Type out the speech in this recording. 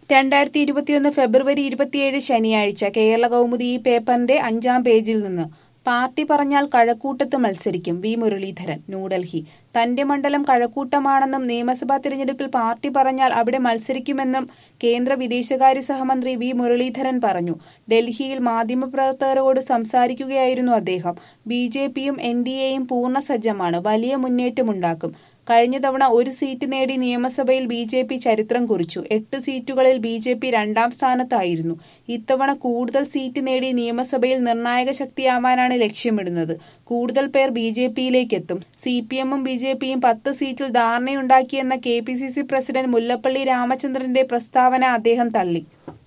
രണ്ടായിരത്തി ഇരുപത്തിയൊന്ന് ഫെബ്രുവരി ഇരുപത്തിയേഴ് ശനിയാഴ്ച കേരള കൗമുദി ഈ പേപ്പറിന്റെ അഞ്ചാം പേജിൽ നിന്ന് പാർട്ടി പറഞ്ഞാൽ കഴക്കൂട്ടത്ത് മത്സരിക്കും വി മുരളീധരൻ ന്യൂഡൽഹി തന്റെ മണ്ഡലം കഴക്കൂട്ടമാണെന്നും നിയമസഭാ തിരഞ്ഞെടുപ്പിൽ പാർട്ടി പറഞ്ഞാൽ അവിടെ മത്സരിക്കുമെന്നും കേന്ദ്ര വിദേശകാര്യ സഹമന്ത്രി വി മുരളീധരൻ പറഞ്ഞു ഡൽഹിയിൽ മാധ്യമപ്രവർത്തകരോട് സംസാരിക്കുകയായിരുന്നു അദ്ദേഹം ബി ജെ പിയും എൻ ഡി എയും പൂർണ്ണ സജ്ജമാണ് വലിയ മുന്നേറ്റമുണ്ടാക്കും കഴിഞ്ഞ തവണ ഒരു സീറ്റ് നേടി നിയമസഭയിൽ ബി ജെ പി ചരിത്രം കുറിച്ചു എട്ട് സീറ്റുകളിൽ ബി ജെ പി രണ്ടാം സ്ഥാനത്തായിരുന്നു ഇത്തവണ കൂടുതൽ സീറ്റ് നേടി നിയമസഭയിൽ നിർണായക ശക്തിയാവാനാണ് ലക്ഷ്യമിടുന്നത് കൂടുതൽ പേർ ബി ജെ പിയിലേക്ക് എത്തും സി പി എമ്മും ബി ജെ പിയും പത്ത് സീറ്റിൽ ധാരണയുണ്ടാക്കിയെന്ന K P C C president Mullappally രാമചന്ദ്രന്റെ പ്രസ്താവന അദ്ദേഹം തള്ളി